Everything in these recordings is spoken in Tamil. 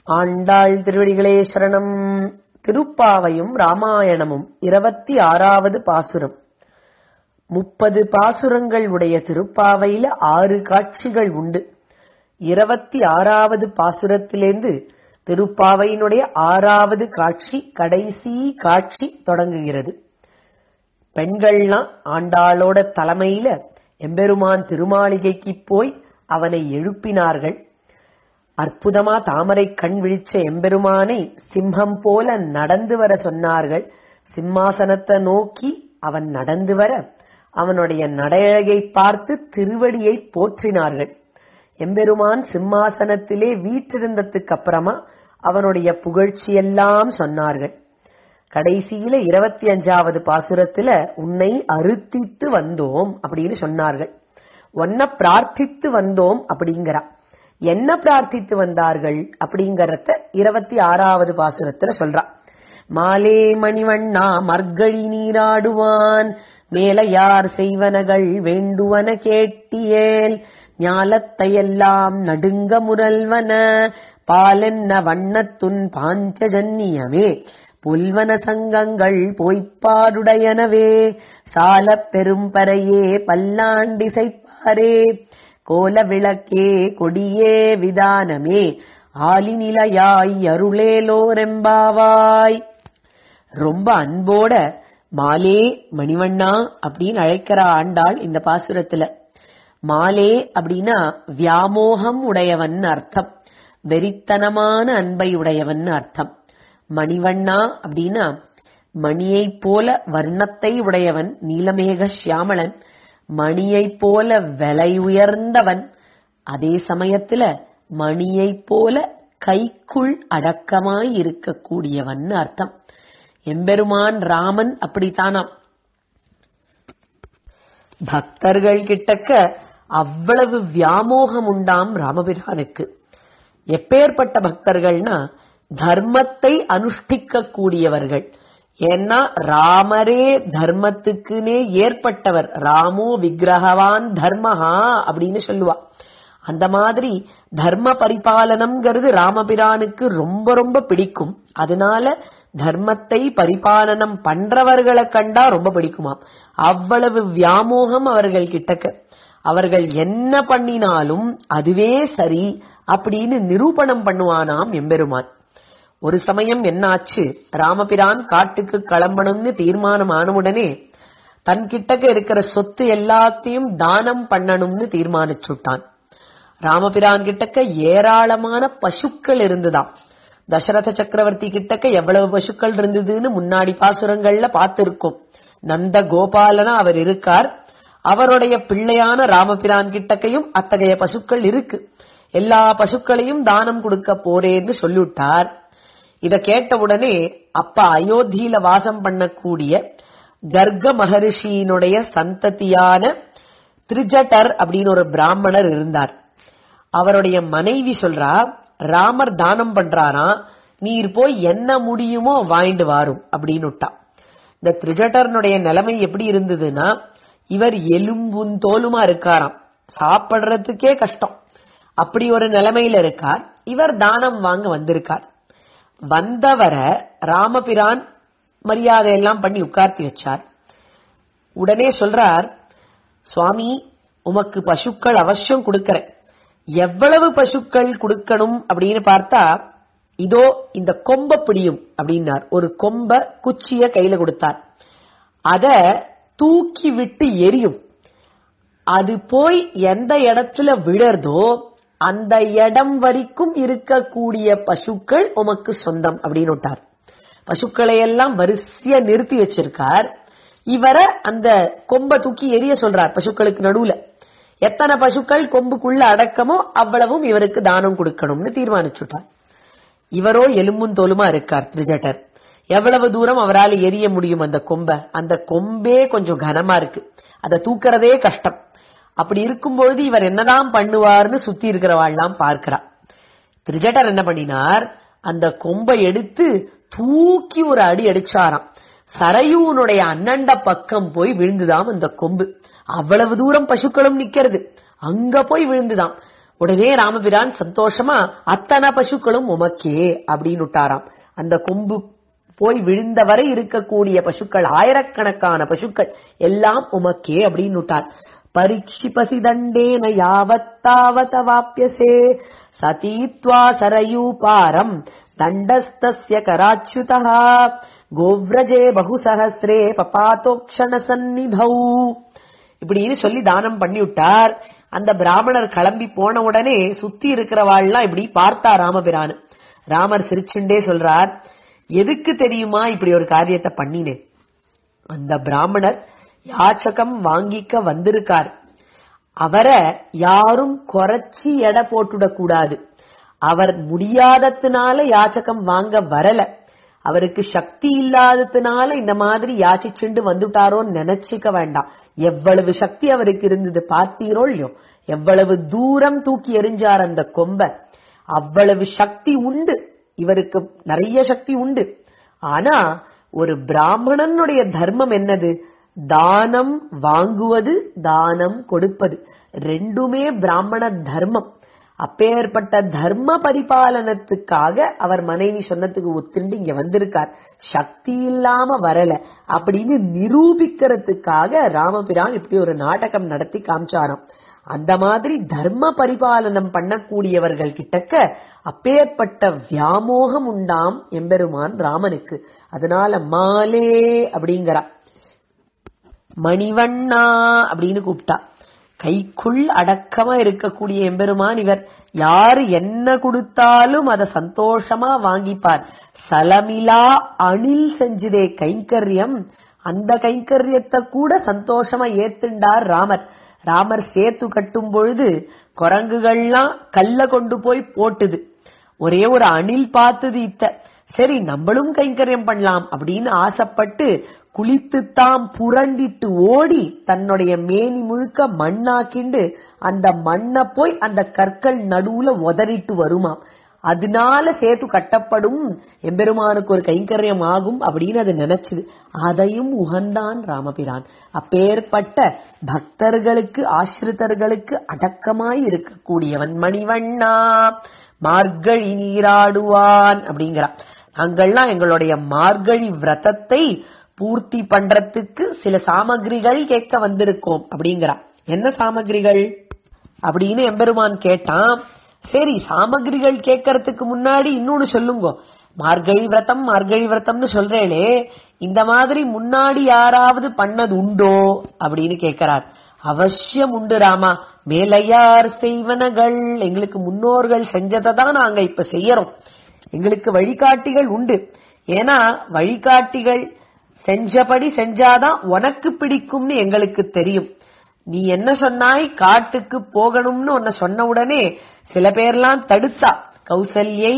ஆண்டாள் திருவடிகளே சரணம் திருப்பாவையும் ராமாயணமும் இருபத்தி ஆறாவது பாசுரம் முப்பது பாசுரங்கள் உடைய திருப்பாவையில ஆறு காட்சிகள் உண்டு இருபத்தி ஆறாவது பாசுரத்திலிருந்து திருப்பாவையினுடைய ஆறாவது காட்சி கடைசி காட்சி தொடங்குகிறது பெண்கள்லாம் ஆண்டாளோட தலைமையில எம்பெருமான் திருமாளிகைக்கு போய் அவனை எழுப்பினார்கள் அற்புதமா தாமரை கண் விழிச்ச எம்பெருமானை சிம்மம் போல நடந்து வர சொன்னார்கள் சிம்மாசனத்தை நோக்கி அவன் நடந்து வர அவனுடைய நடையழகை பார்த்து திருவடியை போற்றினார்கள் எம்பெருமான் சிம்மாசனத்திலே வீற்றிருந்ததுக்கு அப்புறமா அவனுடைய புகழ்ச்சியெல்லாம் சொன்னார்கள் கடைசியில இருபத்தி அஞ்சாவது பாசுரத்துல உன்னை அறுத்தித்து வந்தோம் அப்படின்னு சொன்னார்கள் உன்னை பிரார்த்தித்து வந்தோம் அப்படிங்கிறா என்ன பிரார்த்தித்து வந்தார்கள் அப்படிங்கறத இருபத்தி ஆறாவது பாசுரத்துல சொல்றா மாலே மணிவண்ணா மர்கழி நீராடுவான் மேலையார் செய்வனகள் வேண்டுவன கேட்டியேல் ஞாலத்தையெல்லாம் நடுங்க முரல்வன பாலென்ன வண்ணத்துன் பாஞ்சஜன்னியமே புல்வன சங்கங்கள் பொய்ப்பாடுடையனவே சாலப் பெரும்பறையே பல்லாண்டிசைப்பாரே கோல விளக்கே கொடியே விதானமே ஆலிநிலையாய் அருளேலோரெம்பாவாய் ரொம்ப அன்போட மாலே மணிவண்ணா அப்படின்னு அழைக்கிற ஆண்டாள் இந்த பாசுரத்துல மாலே அப்படின்னா வியாமோகம் உடையவன் அர்த்தம் வெறித்தனமான அன்பை உடையவன் அர்த்தம் மணிவண்ணா அப்படின்னா மணியைப் போல வர்ணத்தை உடையவன் நீலமேக சியாமளன் மணியைப் போல விலை உயர்ந்தவன் அதே சமயத்துல மணியைப் போல கைக்குள் அடக்கமாய் இருக்கக்கூடியவன் அர்த்தம் எம்பெருமான் ராமன் அப்படித்தானாம் பக்தர்கள் கிட்டக்க அவ்வளவு வியாமோகம் உண்டாம் ராமபிரானுக்கு எப்பேற்பட்ட பக்தர்கள்னா தர்மத்தை அனுஷ்டிக்க கூடியவர்கள் ஏன்னா ராமரே தர்மத்துக்குனே ஏற்பட்டவர் ராமோ விக்கிரகவான் தர்மஹா அப்படின்னு சொல்லுவா அந்த மாதிரி தர்ம பரிபாலனம்ங்கிறது ராமபிரானுக்கு ரொம்ப ரொம்ப பிடிக்கும் அதனால தர்மத்தை பரிபாலனம் பண்றவர்களை கண்டா ரொம்ப பிடிக்குமாம் அவ்வளவு வியாமோகம் அவர்கள் கிட்டக்க அவர்கள் என்ன பண்ணினாலும் அதுவே சரி அப்படின்னு நிரூபணம் பண்ணுவானாம் எம்பெருமான் ஒரு சமயம் என்னாச்சு ராமபிரான் காட்டுக்கு கிளம்பணும்னு தீர்மானம் ஆனவுடனே தன் கிட்டக்க இருக்கிற சொத்து எல்லாத்தையும் தானம் பண்ணணும்னு தீர்மானிச்சுட்டான் ராமபிரான் கிட்டக்க ஏராளமான பசுக்கள் இருந்துதாம் தசரத சக்கரவர்த்தி கிட்டக்க எவ்வளவு பசுக்கள் இருந்ததுன்னு முன்னாடி பாசுரங்கள்ல பார்த்திருக்கோம் நந்த கோபாலனா அவர் இருக்கார் அவருடைய பிள்ளையான ராமபிரான் கிட்டக்கையும் அத்தகைய பசுக்கள் இருக்கு எல்லா பசுக்களையும் தானம் கொடுக்க போறேன்னு சொல்லிவிட்டார் இத கேட்டவுடனே அப்பா அயோத்தியில வாசம் பண்ணக்கூடிய கர்க மகரிஷியினுடைய சந்ததியான திரிஜட்டர் அப்படின்னு ஒரு பிராமணர் இருந்தார் அவருடைய மனைவி சொல்றா ராமர் தானம் பண்றாராம் நீர் போய் என்ன முடியுமோ வாங்கிட்டு வாரும் அப்படின்னு விட்டா இந்த திரிஜட்டர்னுடைய நிலைமை எப்படி இருந்ததுன்னா இவர் எலும்பும் தோலுமா இருக்காராம் சாப்பிடுறதுக்கே கஷ்டம் அப்படி ஒரு நிலைமையில இருக்கார் இவர் தானம் வாங்க வந்திருக்கார் வந்தவரை ராமபிரான் மரியாதை எல்லாம் பண்ணி உட்கார்த்தி வச்சார் உடனே சொல்றார் சுவாமி உமக்கு பசுக்கள் அவசியம் கொடுக்கறேன் எவ்வளவு பசுக்கள் கொடுக்கணும் அப்படின்னு பார்த்தா இதோ இந்த கொம்ப பிடியும் அப்படின்னார் ஒரு கொம்ப குச்சிய கையில கொடுத்தார் அத தூக்கி விட்டு எரியும் அது போய் எந்த இடத்துல விழறதோ அந்த இடம் வரைக்கும் இருக்கக்கூடிய பசுக்கள் உமக்கு சொந்தம் அப்படின்னு விட்டார் பசுக்களை எல்லாம் வரிசையா நிறுத்தி வச்சிருக்கார் இவரை அந்த கொம்ப தூக்கி எரிய சொல்றார் பசுக்களுக்கு நடுவுல எத்தனை பசுக்கள் கொம்புக்குள்ள அடக்கமோ அவ்வளவும் இவருக்கு தானம் கொடுக்கணும்னு தீர்மானிச்சுட்டார் இவரோ எலும்பும் தோலுமா இருக்கார் திரிஜட்டர் எவ்வளவு தூரம் அவரால் எரிய முடியும் அந்த கொம்ப அந்த கொம்பே கொஞ்சம் கனமா இருக்கு அதை தூக்கறதே கஷ்டம் அப்படி இருக்கும்பொழுது இவர் என்னதான் பண்ணுவார்னு சுத்தி இருக்கிறவாள்லாம் பார்க்கிறா திரிஜட்டர் என்ன பண்ணினார் அந்த கொம்பை எடுத்து தூக்கி ஒரு அடி அடிச்சாராம் சரையூனுடைய அண்ணண்ட பக்கம் போய் விழுந்துதாம் அந்த கொம்பு அவ்வளவு தூரம் பசுக்களும் நிக்கிறது அங்க போய் விழுந்துதாம் உடனே ராமபிரான் சந்தோஷமா அத்தனை பசுக்களும் உமக்கே அப்படின்னு விட்டாராம் அந்த கொம்பு போய் விழுந்த வரை இருக்கக்கூடிய பசுக்கள் ஆயிரக்கணக்கான பசுக்கள் எல்லாம் உமக்கே அப்படின்னு விட்டார் பரீட்சிபசி தண்டேன யாவத்தாவத வாப்பியசே சதீத்வா சரயூபாரம் தண்டஸ்தஸ்ய கராச்சுதா கோவ்ரஜே பகுசஹசிரே பபாத்தோக்ஷண சந்நிதௌ இப்படின்னு சொல்லி தானம் பண்ணி விட்டார் அந்த பிராமணர் கிளம்பி போன உடனே சுத்தி இருக்கிறவாள்லாம் இப்படி பார்த்தா ராமபிரானு ராமர் சிரிச்சுண்டே சொல்றார் எதுக்கு தெரியுமா இப்படி ஒரு காரியத்தை பண்ணினேன் அந்த பிராமணர் யாச்சகம் வாங்கிக்க வந்திருக்கார் அவரை யாரும் குறைச்சி எடை போட்டுடக் கூடாது அவர் முடியாததுனால யாச்சகம் வாங்க வரல அவருக்கு சக்தி இல்லாததுனால இந்த மாதிரி யாச்சிச்சுண்டு வந்துட்டாரோன்னு நினைச்சுக்க வேண்டாம் எவ்வளவு சக்தி அவருக்கு இருந்தது பார்த்தீரோ இல்லையோ எவ்வளவு தூரம் தூக்கி எறிஞ்சார் அந்த கொம்ப அவ்வளவு சக்தி உண்டு இவருக்கு நிறைய சக்தி உண்டு ஆனா ஒரு பிராமணனுடைய தர்மம் என்னது தானம் வாங்குவது தானம் கொடுப்பது ரெண்டுமே பிராமண தர்மம் அப்பேற்பட்ட தர்ம பரிபாலனத்துக்காக அவர் மனைவி சொன்னதுக்கு ஒத்துண்டு இங்க வந்திருக்கார் சக்தி இல்லாம வரல அப்படின்னு நிரூபிக்கிறதுக்காக ராமபிரான் இப்படி ஒரு நாடகம் நடத்தி காமிச்சாராம் அந்த மாதிரி தர்ம பரிபாலனம் பண்ணக்கூடியவர்கள் கிட்டக்க அப்பேற்பட்ட வியாமோகம் உண்டாம் எம்பெருமான் ராமனுக்கு அதனால மாலே அப்படிங்கிறா மணிவண்ணா அப்படின்னு கூப்பிட்டா கைக்குள் அடக்கமா இருக்கக்கூடிய எம்பெருமான் இவர் யாரு என்ன கொடுத்தாலும் அத சந்தோஷமா வாங்கிப்பார் சலமிலா அணில் செஞ்சதே கைங்கரியம் அந்த கைங்கரியத்தை கூட சந்தோஷமா ஏத்துண்டார் ராமர் ராமர் சேத்து கட்டும் பொழுது குரங்குகள்லாம் கல்ல கொண்டு போய் போட்டுது ஒரே ஒரு அணில் பார்த்தது இத்த சரி நம்மளும் கைங்கரியம் பண்ணலாம் அப்படின்னு ஆசைப்பட்டு குளித்துத்தாம் புரண்டிட்டு ஓடி தன்னுடைய மேனி முழுக்க மண்ணாக்கிண்டு அந்த மண்ணை போய் அந்த கற்கள் நடுவுல உதறிட்டு வருமாம் அதனால சேத்து கட்டப்படும் எம்பெருமானுக்கு ஒரு கைங்கரியம் ஆகும் அப்படின்னு அது நினைச்சது அதையும் உகந்தான் ராமபிரான் அப்பேற்பட்ட பக்தர்களுக்கு ஆசிரிதர்களுக்கு அடக்கமாய் இருக்கக்கூடியவன் மணிவண்ணா மார்கழி நீராடுவான் அப்படிங்கிறான் நாங்கள்லாம் எங்களுடைய மார்கழி விரதத்தை பூர்த்தி பண்றதுக்கு சில சாமகிரிகள் கேட்க வந்திருக்கோம் அப்படிங்கிறா என்ன சாமகிரிகள் அப்படின்னு எம்பெருமான் கேட்டான் சரி சாமகிரிகள் கேட்கறதுக்கு முன்னாடி இன்னொன்னு சொல்லுங்க மார்கழி விரதம் மார்கழி விரதம்னு சொல்றேளே இந்த மாதிரி முன்னாடி யாராவது பண்ணது உண்டோ அப்படின்னு கேட்கிறார் அவசியம் உண்டு ராமா மேலையார் செய்வனகள் எங்களுக்கு முன்னோர்கள் செஞ்சதை தான் நாங்க இப்ப செய்யறோம் எங்களுக்கு வழிகாட்டிகள் உண்டு ஏன்னா வழிகாட்டிகள் செஞ்சபடி செஞ்சாதான் உனக்கு பிடிக்கும்னு எங்களுக்கு தெரியும் நீ என்ன சொன்னாய் காட்டுக்கு போகணும்னு உன்னை சொன்ன உடனே சில பேர்லாம் தடுத்தா கௌசல்யை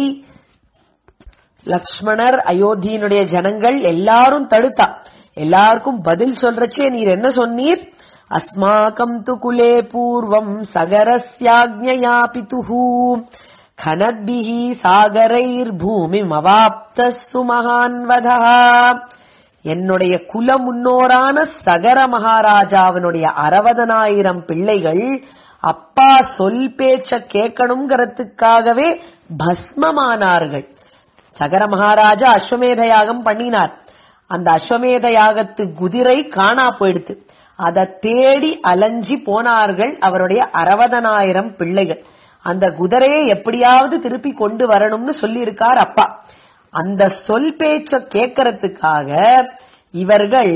லக்ஷ்மணர் அயோத்தியினுடைய ஜனங்கள் எல்லாரும் தடுத்தா எல்லாருக்கும் பதில் சொல்றச்சே நீர் என்ன சொன்னீர் அஸ்மாக்கம் து குலே பூர்வம் சகரஸ்யாஜ்ஞயா பிதுஹூ கனத்பிஹி சாகரைர் பூமி மவாப்த சுமகான்வதா என்னுடைய குல முன்னோரான சகர மகாராஜாவினுடைய அறுபதனாயிரம் பிள்ளைகள் அப்பா சொல் பேச்ச கேட்கணுங்கிறதுக்காகவே பஸ்மமானார்கள் சகர மகாராஜா அஸ்வமேத யாகம் பண்ணினார் அந்த அஸ்வமேத யாகத்து குதிரை காணா போயிடுத்து அதை தேடி அலைஞ்சி போனார்கள் அவருடைய அறுபதனாயிரம் பிள்ளைகள் அந்த குதிரையை எப்படியாவது திருப்பி கொண்டு வரணும்னு சொல்லியிருக்கார் அப்பா அந்த சொல் பேச்ச கேட்கறதுக்காக இவர்கள்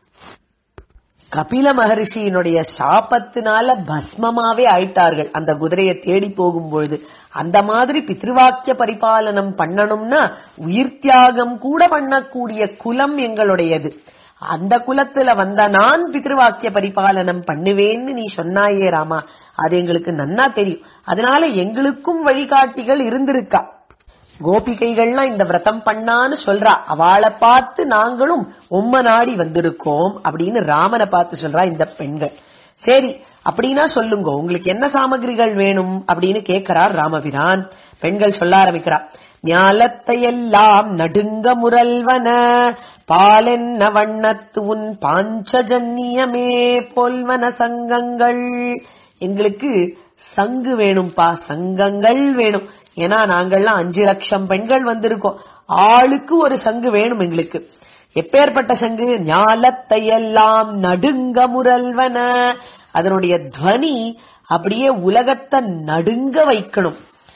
கபில மகரிஷியினுடைய சாபத்தினால பஸ்மமாவே ஆயிட்டார்கள் அந்த குதிரையை தேடி போகும்பொழுது அந்த மாதிரி பித்ருவாக்கிய பரிபாலனம் பண்ணணும்னா உயிர் தியாகம் கூட பண்ணக்கூடிய குலம் எங்களுடையது அந்த குலத்துல வந்த நான் பித்ருவாக்கிய பரிபாலனம் பண்ணுவேன்னு நீ சொன்னாயே ராமா அது எங்களுக்கு நன்னா தெரியும் அதனால எங்களுக்கும் வழிகாட்டிகள் இருந்திருக்கா கோபிகைகள்லாம் இந்த விரதம் பண்ணான்னு சொல்றா அவளை பார்த்து நாங்களும் உம்ம நாடி வந்திருக்கோம் அப்படின்னு ராமனை பார்த்து சொல்றா இந்த பெண்கள் சரி அப்படின்னா சொல்லுங்க உங்களுக்கு என்ன சாமகிரிகள் வேணும் அப்படின்னு கேட்கிறார் ராமபிரான் பெண்கள் சொல்ல ஆரம்பிக்கிறா ஞாலத்தையெல்லாம் நடுங்க முரல்வன பாலென்ன வண்ணத்து உன் பாஞ்சஜன்யமே போல்வன சங்கங்கள் எங்களுக்கு சங்கு வேணும்பா சங்கங்கள் வேணும் ஏன்னா நாங்கள்லாம் அஞ்சு லட்சம் பெண்கள் வந்திருக்கோம் ஆளுக்கு ஒரு சங்கு வேணும் எங்களுக்கு எப்பேற்பட்ட சங்கு ஞாலத்தை எல்லாம் நடுங்க முரல்வன அதனுடைய துவனி அப்படியே உலகத்தை நடுங்க வைக்கணும்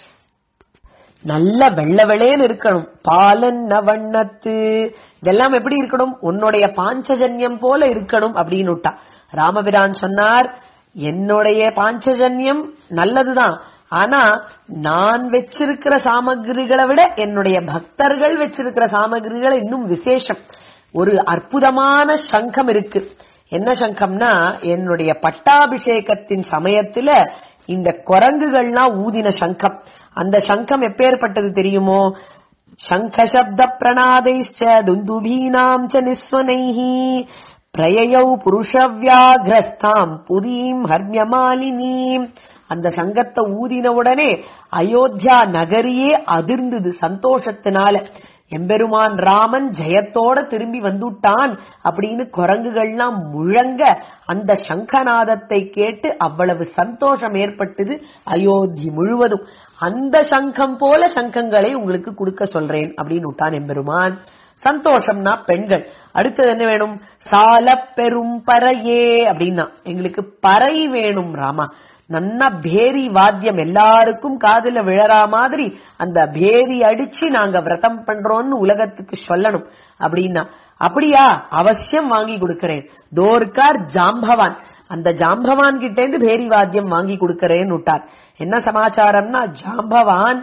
நல்ல வெள்ள வெளேன்னு இருக்கணும் பாலன் வண்ணத்து இதெல்லாம் எப்படி இருக்கணும் உன்னுடைய பாஞ்சஜன்யம் போல இருக்கணும் அப்படின்னு விட்டா ராமபிரான் சொன்னார் என்னுடைய பாஞ்சஜன்யம் நல்லதுதான் ஆனா நான் வச்சிருக்கிற சாமகிரிகளை விட என்னுடைய பக்தர்கள் வச்சிருக்கிற சாமகிரிகள் இன்னும் விசேஷம் ஒரு அற்புதமான சங்கம் இருக்கு என்ன சங்கம்னா என்னுடைய பட்டாபிஷேகத்தின் சமயத்துல இந்த குரங்குகள்லாம் ஊதின சங்கம் அந்த சங்கம் எப்பேற்பட்டது தெரியுமோ சங்க சப்த பிரணாதைச்ச துந்துபீனாம் ச நிஸ்வனைஹி பிரயயௌ புருஷவ்யாகிரஸ்தாம் புதீம் ஹர்மியமாலினீம் அந்த சங்கத்தை ஊதின உடனே அயோத்தியா நகரியே அதிர்ந்தது சந்தோஷத்தினால எம்பெருமான் ராமன் ஜெயத்தோட திரும்பி வந்துட்டான் அப்படின்னு குரங்குகள்லாம் முழங்க அந்த சங்கநாதத்தை கேட்டு அவ்வளவு சந்தோஷம் ஏற்பட்டது அயோத்தி முழுவதும் அந்த சங்கம் போல சங்கங்களை உங்களுக்கு கொடுக்க சொல்றேன் அப்படின்னு விட்டான் எம்பெருமான் சந்தோஷம்னா பெண்கள் அடுத்தது என்ன வேணும் சால பெரும் பறையே அப்படின்னா எங்களுக்கு பறை வேணும் ராமா நன்னா பேரி வாத்தியம் எல்லாருக்கும் காதுல விழறா மாதிரி அந்த பேரி அடிச்சு நாங்க விரதம் பண்றோம்னு உலகத்துக்கு சொல்லணும் அப்படின்னா அப்படியா அவசியம் வாங்கி கொடுக்கிறேன் தோர்கார் ஜாம்பவான் அந்த ஜாம்பவான் கிட்ட இருந்து பேரி வாத்தியம் வாங்கி கொடுக்கிறேன்னு விட்டார் என்ன சமாச்சாரம்னா ஜாம்பவான்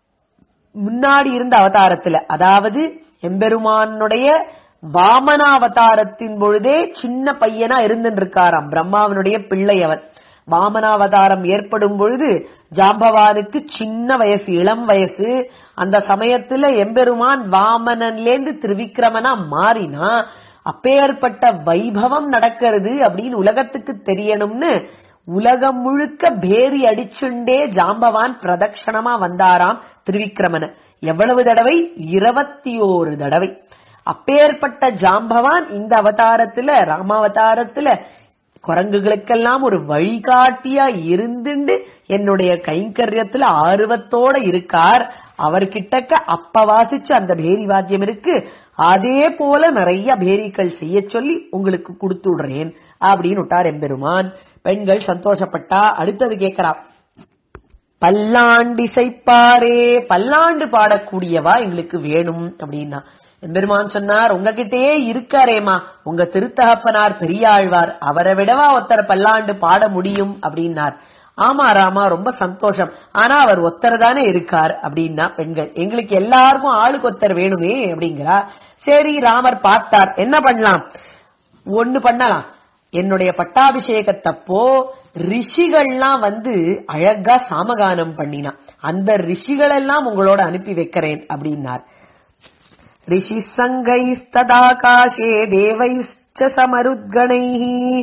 முன்னாடி இருந்த அவதாரத்துல அதாவது எம்பெருமானுடைய வாமனாவதாரத்தின் பொழுதே சின்ன பையனா இருந்துட்டு இருக்காராம் பிரம்மாவனுடைய பிள்ளை அவர் வாமனாவதாரம் ஏற்படும் பொழுது ஜாம்பவானுக்கு சின்ன வயசு இளம் வயசு அந்த சமயத்துல எம்பெருமான் வாமனன்லேந்து திருவிக்கிரமனா மாறினா அப்பேற்பட்ட வைபவம் நடக்கிறது அப்படின்னு உலகத்துக்கு தெரியணும்னு உலகம் முழுக்க பேரி அடிச்சுண்டே ஜாம்பவான் பிரதட்சணமா வந்தாராம் திருவிக்கிரமன எவ்வளவு தடவை இருபத்தி ஓரு தடவை அப்பேற்பட்ட ஜாம்பவான் இந்த அவதாரத்துல ராமாவதாரத்துல குரங்குகளுக்கெல்லாம் ஒரு வழிகாட்டியா இருந்துண்டு என்னுடைய கைங்கரியத்துல ஆர்வத்தோட இருக்கார் அவர்கிட்டக்க அப்ப வாசிச்ச அந்த பேரி வாத்தியம் இருக்கு அதே போல நிறைய பேரிகள் செய்ய சொல்லி உங்களுக்கு கொடுத்து விடுறேன் அப்படின்னு விட்டார் எம்பெருமான் பெண்கள் சந்தோஷப்பட்டா அடுத்தது கேட்கிறா பல்லாண்டிசைப்பாரே பல்லாண்டு பாடக்கூடியவா எங்களுக்கு வேணும் அப்படின்னா எம்பெருமான் சொன்னார் உங்ககிட்டயே இருக்காரேமா உங்க திருத்தகப்பனார் பெரியாழ்வார் அவரை விடவா ஒருத்தர் பல்லாண்டு பாட முடியும் அப்படின்னார் ஆமா ராமா ரொம்ப சந்தோஷம் ஆனா அவர் ஒத்தர் தானே இருக்கார் அப்படின்னா பெண்கள் எங்களுக்கு எல்லாருக்கும் ஆளுக்கு ஒத்தர் வேணுமே அப்படிங்கிறா சரி ராமர் பார்த்தார் என்ன பண்ணலாம் ஒண்ணு பண்ணலாம் என்னுடைய பட்டாபிஷேகத்தப்போ ரிஷிகள்லாம் வந்து அழகா சாமகானம் பண்ணினா அந்த ரிஷிகள் எல்லாம் உங்களோட அனுப்பி வைக்கிறேன் அப்படின்னார் ऋषिः सङ्गैस्तदाकाशे देवैश्च समरुद्गणैः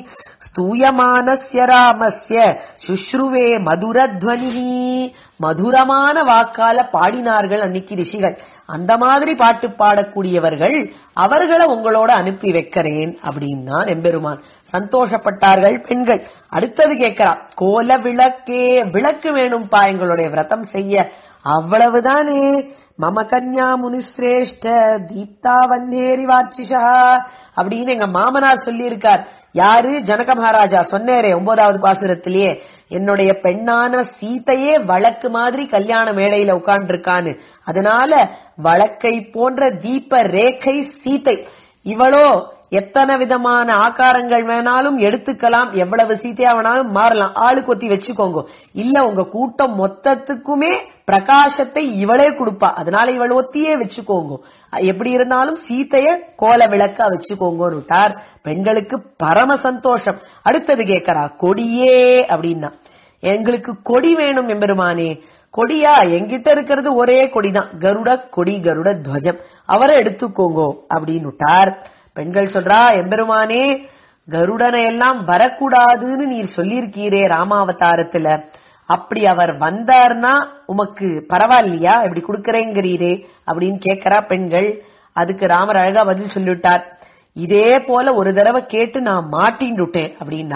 स्तूयमानस्य रामस्य சுஷ்ருவே மதுரத்வனிஹி மதுரமான வாக்கால பாடினார்கள் அன்னைக்கு ரிஷிகள் அந்த மாதிரி பாட்டு பாடக்கூடியவர்கள் அவர்களை உங்களோட அனுப்பி வைக்கிறேன் அப்படின்னா எம்பெருமான் சந்தோஷப்பட்டார்கள் பெண்கள் அடுத்தது கேட்கிறா கோல விளக்கே விளக்கு வேணும்பா எங்களுடைய விரதம் செய்ய அவ்வளவுதானே மம கன்யா முனிஸ்ரேஷ்ட தீப்தா வந்தேரி வாட்சிஷா அப்படின்னு எங்க மாமனார் சொல்லியிருக்கார் யாரு ஜனக மகாராஜா சொன்னேரே ஒன்பதாவது பாசுரத்திலேயே என்னுடைய பெண்ணான சீதையே வழக்கு மாதிரி கல்யாண மேடையில உட்கார்ந்துருக்கான்னு அதனால வழக்கை போன்ற தீப ரேகை சீதை இவளோ எத்தனை விதமான ஆகாரங்கள் வேணாலும் எடுத்துக்கலாம் எவ்வளவு சீத்தையா வேணாலும் மாறலாம் ஆளு கொத்தி வச்சுக்கோங்க இல்ல உங்க கூட்டம் மொத்தத்துக்குமே பிரகாசத்தை இவளே கொடுப்பா அதனால இவள் ஒத்தியே வச்சுக்கோங்க எப்படி இருந்தாலும் சீத்தைய கோல விளக்கா வச்சுக்கோங்கன்னு விட்டார் பெண்களுக்கு பரம சந்தோஷம் அடுத்தது கேட்கறா கொடியே அப்படின்னா எங்களுக்கு கொடி வேணும் எம்பெருமானே கொடியா எங்கிட்ட இருக்கிறது ஒரே கொடிதான் கருட கொடி கருட துவஜம் அவரை எடுத்துக்கோங்கோ அப்படின்னு விட்டார் பெண்கள் சொல்றா எம்பெருமானே கருடனை எல்லாம் வரக்கூடாதுன்னு நீர் சொல்லியிருக்கீரே ராமாவதாரத்துல அப்படி அவர் வந்தார்னா உமக்கு பரவாயில்லையா இப்படி கொடுக்கறேங்கிறீரே அப்படின்னு கேட்கறா பெண்கள் அதுக்கு ராமர் அழகா பதில் சொல்லிவிட்டார் இதே போல ஒரு தடவை கேட்டு நான் மாட்டின்னுட்டேன் அப்படின்னார்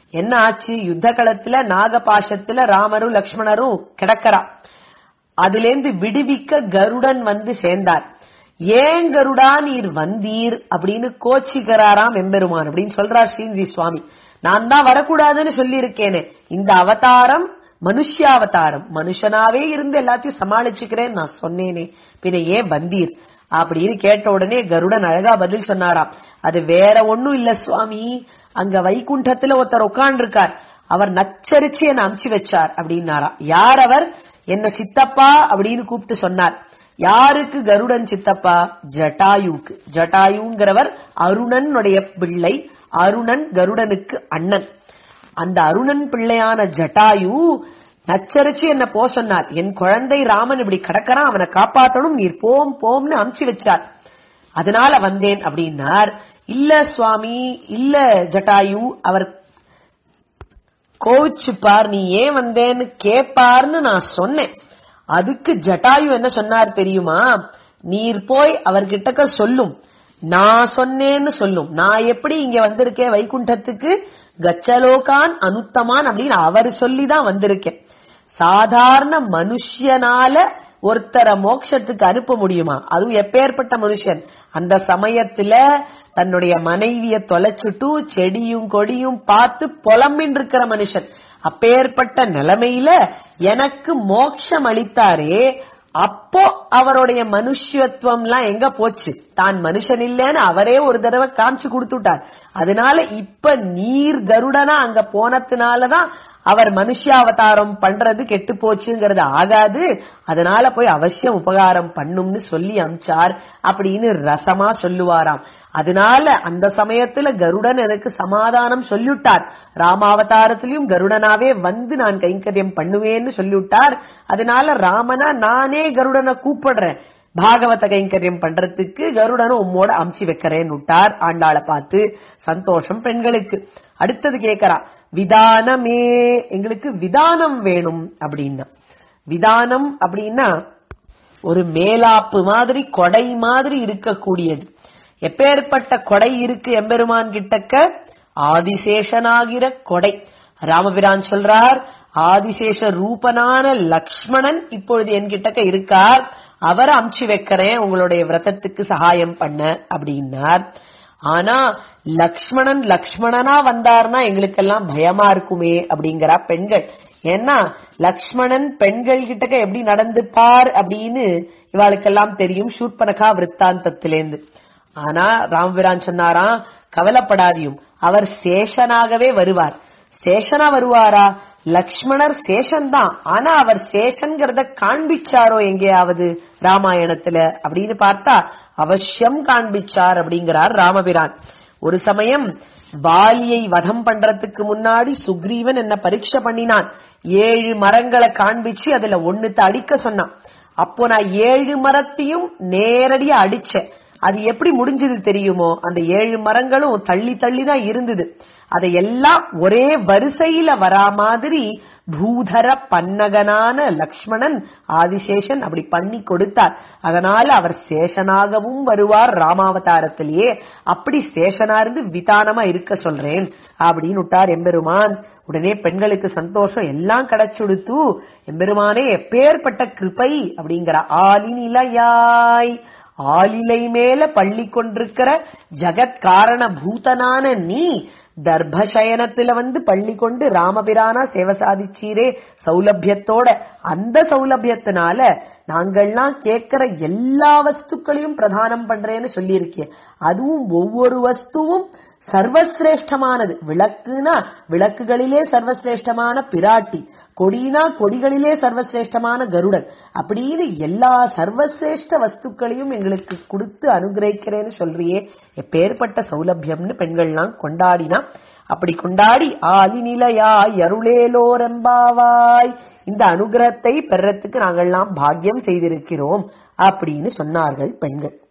என்ன ஆச்சு யுத்த களத்துல நாகபாசத்துல ராமரும் லக்ஷ்மணரும் கிடக்கறா அதிலேந்து விடுவிக்க கருடன் வந்து சேர்ந்தார் ஏன் கருடா நீர் வந்தீர் அப்படின்னு கோச்சிக்கிறாராம் எம்பெருமான் அப்படின்னு சொல்றார் ஸ்ரீநிதி சுவாமி நான் தான் வரக்கூடாதுன்னு சொல்லி இருக்கேனே இந்த அவதாரம் மனுஷ்யாவதாரம் மனுஷனாவே இருந்து எல்லாத்தையும் சமாளிச்சுக்கிறேன் நான் சொன்னேனே பின்ன ஏன் வந்தீர் அப்படின்னு கேட்ட உடனே கருடன் அழகா பதில் சொன்னாராம் அது வேற ஒண்ணும் இல்ல சுவாமி அங்க வைகுண்டத்துல ஒருத்தர் உட்கார்ந்து அவர் நச்சரிச்சு என்ன அமுச்சு வச்சார் அப்படின்னாரா யார் அவர் என்ன சித்தப்பா அப்படின்னு கூப்பிட்டு சொன்னார் யாருக்கு கருடன் சித்தப்பா ஜட்டாயுக்கு ஜட்டாயுங்கிறவர் அருணனுடைய பிள்ளை அருணன் கருடனுக்கு அண்ணன் அந்த அருணன் பிள்ளையான ஜட்டாயு நச்சரிச்சு என்ன போ சொன்னார் என் குழந்தை ராமன் இப்படி கிடக்கறான் அவனை காப்பாத்தணும் நீர் போம் போம்னு அமுச்சு வச்சார் அதனால வந்தேன் அப்படின்னார் இல்ல சுவாமி இல்ல ஜட்டாயு அவர் கோவிச்சுப்பார் நீ ஏன் வந்தேன்னு கேப்பார்னு நான் சொன்னேன் அதுக்கு ஜட்டாயு என்ன சொன்னார் தெரியுமா நீர் போய் அவர்கிட்டக்க சொல்லும் நான் சொன்னேன்னு சொல்லும் நான் எப்படி இங்க வந்திருக்கேன் வைகுண்டத்துக்கு கச்சலோகான் அனுத்தமான் அப்படின்னு அவர் சொல்லிதான் வந்திருக்கேன் சாதாரண மனுஷனால ஒருத்தரை மோட்சத்துக்கு அனுப்ப முடியுமா அதுவும் எப்பேற்பட்ட மனுஷன் அந்த சமயத்துல தன்னுடைய மனைவிய தொலைச்சுட்டு செடியும் கொடியும் பார்த்து புலம்பின் இருக்கிற மனுஷன் அப்பேற்பட்ட நிலைமையில எனக்கு மோட்சம் அளித்தாரே அப்போ அவருடைய மனுஷத்துவம் எல்லாம் எங்க போச்சு தான் மனுஷன் இல்லைன்னு அவரே ஒரு தடவை காமிச்சு கொடுத்துட்டார் அதனால இப்ப நீர் கருடனா அங்க போனதுனாலதான் அவர் மனுஷாவதாரம் பண்றது கெட்டு போச்சுங்கிறது ஆகாது அதனால போய் அவசியம் உபகாரம் பண்ணும்னு சொல்லி அமிச்சார் அப்படின்னு ரசமா சொல்லுவாராம் அதனால அந்த சமயத்துல கருடன் எனக்கு சமாதானம் சொல்லிவிட்டார் ராமாவதாரத்திலையும் கருடனாவே வந்து நான் கைங்கரியம் பண்ணுவேன்னு சொல்லிவிட்டார் அதனால ராமனா நானே கருடனை கூப்பிடுறேன் பாகவத கைங்கரியம் பண்றதுக்கு கருடனும் உம்மோட அமுச்சு வைக்கிறேன்னு விட்டார் ஆண்டாளை பார்த்து சந்தோஷம் பெண்களுக்கு அடுத்தது கேக்குறா விதானமே எங்களுக்கு விதானம் வேணும் அப்படின்னா விதானம் அப்படின்னா ஒரு மேலாப்பு மாதிரி கொடை மாதிரி இருக்கக்கூடியது எப்பேற்பட்ட கொடை இருக்கு எம்பெருமான் கிட்டக்க ஆதிசேஷனாகிற கொடை ராமபிரான் சொல்றார் ஆதிசேஷ ரூபனான லக்ஷ்மணன் இப்பொழுது என்கிட்டக்க இருக்கார் அவரை அமுச்சு வைக்கிறேன் உங்களுடைய விரதத்துக்கு சகாயம் பண்ண அப்படின்னார் ஆனா லக்ஷ்மணன் லக்ஷ்மணனா வந்தார்னா எங்களுக்கெல்லாம் பயமா இருக்குமே அப்படிங்கிறா பெண்கள் ஏன்னா லக்ஷ்மணன் பெண்கள் கிட்டக்க எப்படி நடந்துப்பார் அப்படின்னு இவாளுக்கெல்லாம் தெரியும் ஷூட்பனகா விற்த்தாந்தத்திலேந்து ஆனா ராம்விரான் சொன்னாராம் கவலைப்படாதியும் அவர் சேஷனாகவே வருவார் சேஷனா வருவாரா லக்ஷ்மணர் சேஷன் தான் ஆனா அவர் சேஷன்கிறத காண்பிச்சாரோ எங்கேயாவது ராமாயணத்துல அப்படின்னு பார்த்தா அவசியம் காண்பிச்சார் அப்படிங்கிறார் ராமபிரான் ஒரு சமயம் வாலியை வதம் பண்றதுக்கு முன்னாடி சுக்ரீவன் என்ன பரீட்சை பண்ணினான் ஏழு மரங்களை காண்பிச்சு அதுல ஒண்ணுத்த அடிக்க சொன்னான் அப்போ நான் ஏழு மரத்தையும் நேரடியா அடிச்சேன் அது எப்படி முடிஞ்சது தெரியுமோ அந்த ஏழு மரங்களும் தள்ளி தள்ளி தான் இருந்தது அதை எல்லாம் ஒரே வரிசையில வரா மாதிரி பூதர பன்னகனான லக்ஷ்மணன் ஆதிசேஷன் அப்படி பண்ணி கொடுத்தார் அதனால அவர் சேஷனாகவும் வருவார் ராமாவதாரத்திலேயே அப்படி சேஷனா இருந்து விதானமா இருக்க சொல்றேன் அப்படின்னு விட்டார் எம்பெருமான் உடனே பெண்களுக்கு சந்தோஷம் எல்லாம் கிடைச்சுடுத்து எம்பெருமானே எப்பேற்பட்ட கிருபை அப்படிங்கிற ஆலினிலையாய் ஆலிலை மேல பள்ளி கொண்டிருக்கிற ஜகத் காரண பூதனான நீ தர்பசயனத்துல வந்து பள்ளி கொண்டு ராமபிரானா சேவை சாதிச்சீரே சௌலபியத்தோட அந்த சௌலபியத்தினால நாங்கள்லாம் கேட்கிற எல்லா வஸ்துக்களையும் பிரதானம் பண்றேன்னு சொல்லியிருக்கேன் அதுவும் ஒவ்வொரு வஸ்துவும் சர்வசிரேஷ்டமானது விளக்குனா விளக்குகளிலே சர்வசிரேஷ்டமான பிராட்டி கொடினா கொடிகளிலே சர்வசிரேஷ்டமான கருடன் அப்படின்னு எல்லா சர்வசிரேஷ்ட வஸ்துக்களையும் எங்களுக்கு கொடுத்து அனுகிரகிக்கிறேன்னு சொல்றியே எப்பேற்பட்ட சௌலபியம்னு பெண்கள்லாம் கொண்டாடினா அப்படி கொண்டாடி ஆதி நிலையாய் அருளேலோரம்பாவாய் இந்த அனுகிரகத்தை பெறத்துக்கு நாங்கள்லாம் பாக்கியம் செய்திருக்கிறோம் அப்படின்னு சொன்னார்கள் பெண்கள்